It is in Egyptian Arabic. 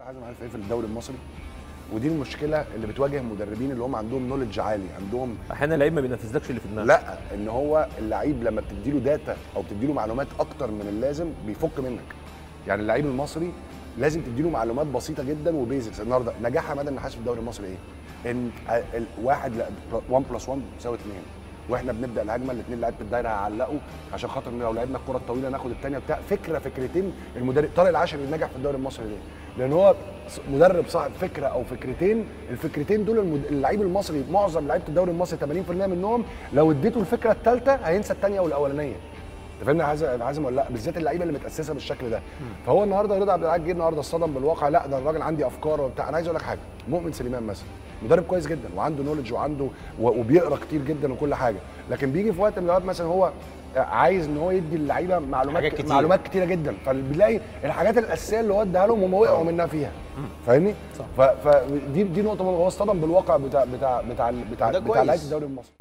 حازم عارف ايه في الدوري المصري ودي المشكله اللي بتواجه المدربين اللي هم عندهم نولج عالي عندهم احيانا اللعيب ما بينفذلكش اللي في دماغه لا ان هو اللعيب لما بتديله داتا او بتديله معلومات اكتر من اللازم بيفك منك يعني اللعيب المصري لازم تديله معلومات بسيطه جدا وبيزكس النهارده نجاح عماد النحاس في الدوري المصري ايه؟ ان ال- واحد 1 بلس 1 بيساوي 2 واحنا بنبدا الهجمه الاثنين لعيبه الدايره هيعلقوا عشان خاطر لو لعبنا الكره الطويله ناخد الثانيه بتاع فكره فكرتين المدرب طارق العاشر اللي نجح في الدوري المصري ليه؟ لان هو مدرب صاحب فكره او فكرتين الفكرتين دول المد- اللعيب المصري معظم لعيبه الدوري المصري 80% منهم لو اديته الفكره الثالثه هينسى الثانيه والاولانيه انت فاهمني يا حازم- يا حازم ولا لا بالذات اللعيبه اللي متاسسه بالشكل ده فهو النهارده رضا عبد العال جه النهارده اصطدم بالواقع لا ده الراجل عندي افكار وبتاع انا عايز اقول لك حاجه مؤمن سليمان مثلا مدرب كويس جدا وعنده نولج وعنده و- وبيقرا كتير جدا وكل حاجه لكن بيجي في وقت من الاوقات مثلا هو عايز ان هو يدي اللعيبه معلومات حاجات كتير. معلومات كتيره جدا فبنلاقي الحاجات الاساسيه اللي هو اداها لهم هم وقعوا منها فيها فاهمني؟ فدي دي نقطه مهمة. هو اصطدم بالواقع بتاع بتاع بتاع بتاع, وده بتاع كويس. لعيبه الدوري المصري